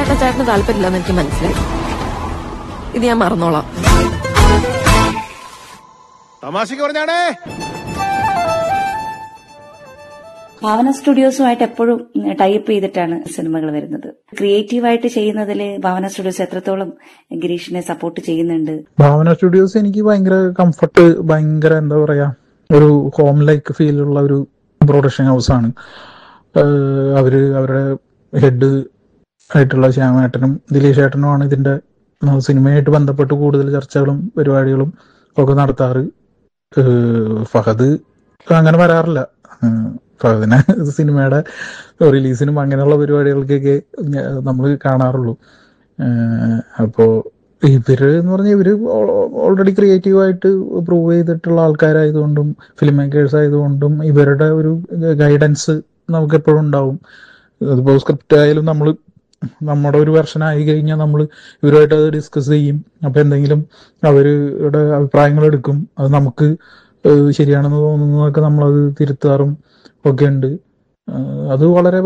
കേൾക്കാൻ ചേട്ടന് താല്പര്യമില്ലെന്ന് എനിക്ക് മനസ്സിലായി ഇത് ഞാൻ മറന്നോളാം തമാശക്ക് പറഞ്ഞാണേ ഭാവന സ്റ്റുഡിയോസുമായിട്ട് എപ്പോഴും ടൈപ്പ് ചെയ്തിട്ടാണ് സിനിമകൾ വരുന്നത് ക്രിയേറ്റീവായിട്ട് ചെയ്യുന്നതിൽ ഭാവന സ്റ്റുഡിയോസ് എത്രത്തോളം ഗിരീഷിനെ സപ്പോർട്ട് ചെയ്യുന്നുണ്ട് ഭാവന സ്റ്റുഡിയോസ് എനിക്ക് ഭയങ്കര കംഫർട്ട് ഭയങ്കര എന്താ പറയാ ഒരു ഹോം ലൈക്ക് ഫീൽ ഉള്ള ഒരു പ്രൊഡക്ഷൻ ഹൗസ് ആണ് ഏഹ് അവര് അവരുടെ ഹെഡ് ആയിട്ടുള്ള ശ്യാമേട്ടനും ദിലീഷ് ഏട്ടനുമാണ് ഇതിന്റെ ഏഹ് സിനിമയായിട്ട് ബന്ധപ്പെട്ട് കൂടുതൽ ചർച്ചകളും പരിപാടികളും ഒക്കെ നടത്താറ് ഏഹ് ഫഹദ് അങ്ങനെ വരാറില്ല ഏഹ് ഫഹദിനെ സിനിമയുടെ റിലീസിനും അങ്ങനെയുള്ള പരിപാടികൾക്കൊക്കെ നമ്മൾ കാണാറുള്ളൂ ഏഹ് അപ്പോ ഇവര് എന്ന് പറഞ്ഞാൽ ഇവര് ഓൾറെഡി ക്രിയേറ്റീവ് ആയിട്ട് പ്രൂവ് ചെയ്തിട്ടുള്ള ആൾക്കാരായതുകൊണ്ടും ഫിലിം മേക്കേഴ്സ് ആയതുകൊണ്ടും ഇവരുടെ ഒരു ഗൈഡൻസ് നമുക്ക് എപ്പോഴും ഉണ്ടാവും അതിപ്പോ സ്ക്രിപ്റ്റ് ആയാലും നമ്മൾ നമ്മുടെ ഒരു വെർഷൻ ആയി കഴിഞ്ഞാൽ നമ്മൾ ഇവരുമായിട്ട് അത് ഡിസ്കസ് ചെയ്യും അപ്പൊ എന്തെങ്കിലും അവരുടെ അഭിപ്രായങ്ങൾ എടുക്കും അത് നമുക്ക് ഏഹ് ശരിയാണെന്ന് തോന്നുന്നതൊക്കെ നമ്മളത് തിരുത്താറും ഒക്കെ ഉണ്ട് ഏഹ് അത് വളരെ